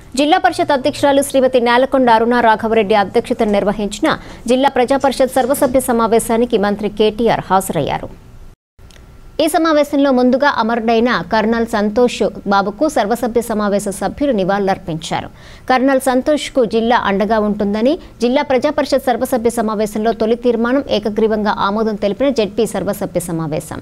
జిల్లా పరిషత్ అధ్యక్షురాలు శ్రీమతి నేలకొండ అరుణ రాఘవరెడ్డి అధ్యక్షతన నిర్వహించిన జిల్లా ప్రజా పరిషత్ సర్వసభ్య సమావేశానికి మంత్రి కేటీఆర్ హాజరయ్యారు ఈ సమావేశంలో ముందుగా అమరుడైన కర్నల్ సంతోష్ బాబుకు సర్వసభ్య సమావేశ సభ్యులు నివాళులర్పించారు కర్నల్ సంతోష్కు జిల్లా అండగా ఉంటుందని జిల్లా ప్రజా పరిషత్ సర్వసభ్య సమావేశంలో తొలి తీర్మానం ఏకగ్రీవంగా ఆమోదం తెలిపిన జెడ్పీ సర్వసభ్య సమావేశం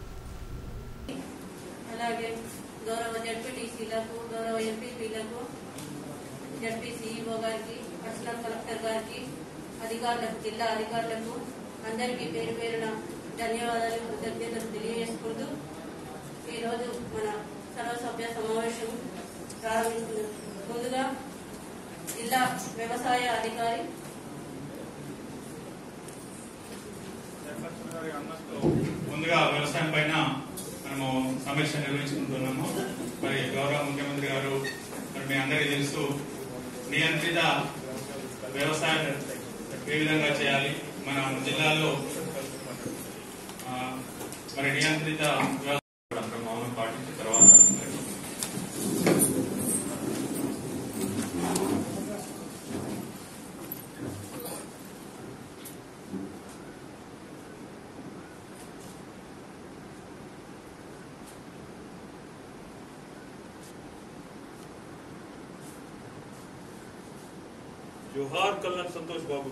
అలాగే గౌరవ జడ్పీటీసీలకు గౌరవ ఎంపీపీలకు జడ్పీ సీఈఓ గారికి అడిషనల్ కలెక్టర్ గారికి అధికారులకు జిల్లా అధికారులకు అందరికీ పేరు పేరున ధన్యవాదాలు కృతజ్ఞతలు తెలియజేసుకుంటూ ఈరోజు మన సర్వసభ్య సమావేశం ప్రారంభించిన ముందుగా జిల్లా వ్యవసాయ అధికారి ముందుగా వ్యవసాయం పైన మనము సమీక్ష నిర్వహించుకుంటున్నాము మరి గౌరవ ముఖ్యమంత్రి గారు మరి మీ అందరికీ తెలుసు నియంత్రిత వ్యవసాయం ఏ విధంగా చేయాలి మన జిల్లాలో ఆ, మరి నియంత్రిత వ్యవసాయం మౌనం పాటించిన తర్వాత మరి जोहार कल्याण संतोष बाबू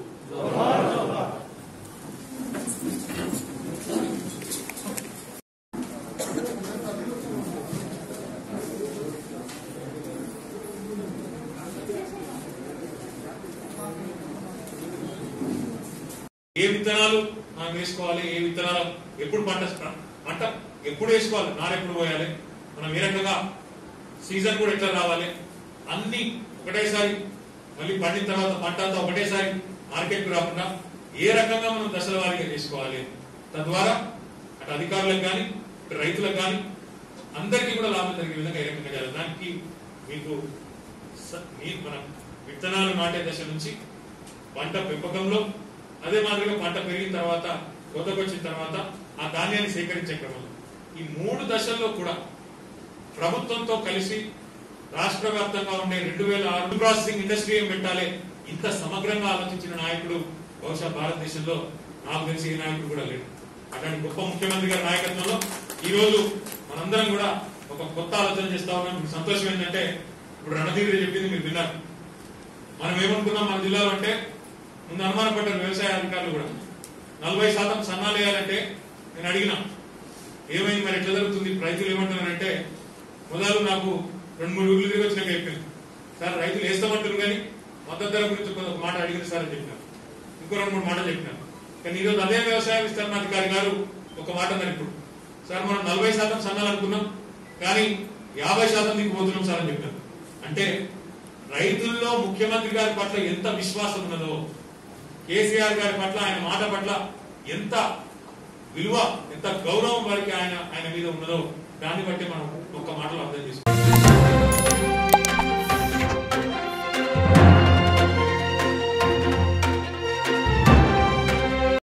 ఏ విత్తనాలు మనం వేసుకోవాలి ఏ విత్తనాలు ఎప్పుడు పంట పంట ఎప్పుడు వేసుకోవాలి నారు ఎప్పుడు పోయాలి మనం ఏ రకంగా సీజన్ కూడా ఎట్లా రావాలి అన్ని ఒకటేసారి మళ్ళీ పండిన తర్వాత పంట అంతా ఒకటేసారి మార్కెట్ రాకుండా ఏ రకంగా మనం దశల వారీగా చేసుకోవాలి తద్వారా అటు అధికారులకు కానీ ఇటు రైతులకు కానీ అందరికీ కూడా లాభం జరిగే విధంగా ఏ రకంగా చేయాలి దానికి మీకు స- మీ మన విత్తనాలు నాటే దశ నుంచి పంట పెంపకంలో అదే మాదిరిగా పంట పెరిగిన తర్వాత కోతకు వచ్చిన తర్వాత ఆ ధాన్యాన్ని సేకరించే క్రమంలో ఈ మూడు దశల్లో కూడా ప్రభుత్వంతో కలిసి రాష్ట్ర వ్యాప్తంగా ఉండే రెండు వేల ఆరు ప్రాసెసింగ్ ఇండస్ట్రీ ఏం పెట్టాలి ఇంత సమగ్రంగా ఆలోచించిన నాయకుడు బహుశా భారతదేశంలో నాకు తెలిసి ఏ నాయకుడు కూడా లేడు అట్లాంటి గొప్ప ముఖ్యమంత్రి గారి నాయకత్వంలో ఈ రోజు మనందరం కూడా ఒక కొత్త ఆలోచన చేస్తా ఉన్నాం ఇప్పుడు సంతోషం ఏంటంటే ఇప్పుడు రణధీరి చెప్పింది మీరు విన్నారు మనం ఏమనుకున్నాం మన జిల్లాలో అంటే ముందు అనుమానం పడ్డారు వ్యవసాయ అధికారులు కూడా నలభై శాతం సన్నాలు వేయాలంటే నేను అడిగినా ఏమైంది మరి ఎట్లా జరుగుతుంది రైతులు ఏమంటున్నారంటే మొదలు నాకు రెండు మూడు ఊర్లు తిరిగి వచ్చినాక చెప్పింది సార్ రైతులు వేస్తామంటారు కానీ మద్దతు ధర గురించి కొంత మాట అడిగింది సార్ అని చెప్పినారు ఇంకో రెండు మూడు మాటలు చెప్పినారు కానీ ఈరోజు అదే వ్యవసాయ విస్తరణాధికారి గారు ఒక మాట అన్నారు ఇప్పుడు సార్ మనం నలభై శాతం సన్నాలు అనుకున్నాం కానీ యాభై శాతం దిక్కు పోతున్నాం సార్ అని చెప్పారు అంటే రైతుల్లో ముఖ్యమంత్రి గారి పట్ల ఎంత విశ్వాసం ఉన్నదో కేసీఆర్ గారి పట్ల ఆయన మాట పట్ల ఎంత విలువ ఎంత గౌరవం వారికి ఆయన ఆయన మీద ఉన్నదో దాన్ని బట్టి మనం ఒక్క మాటలో అర్థం చేసుకోవాలి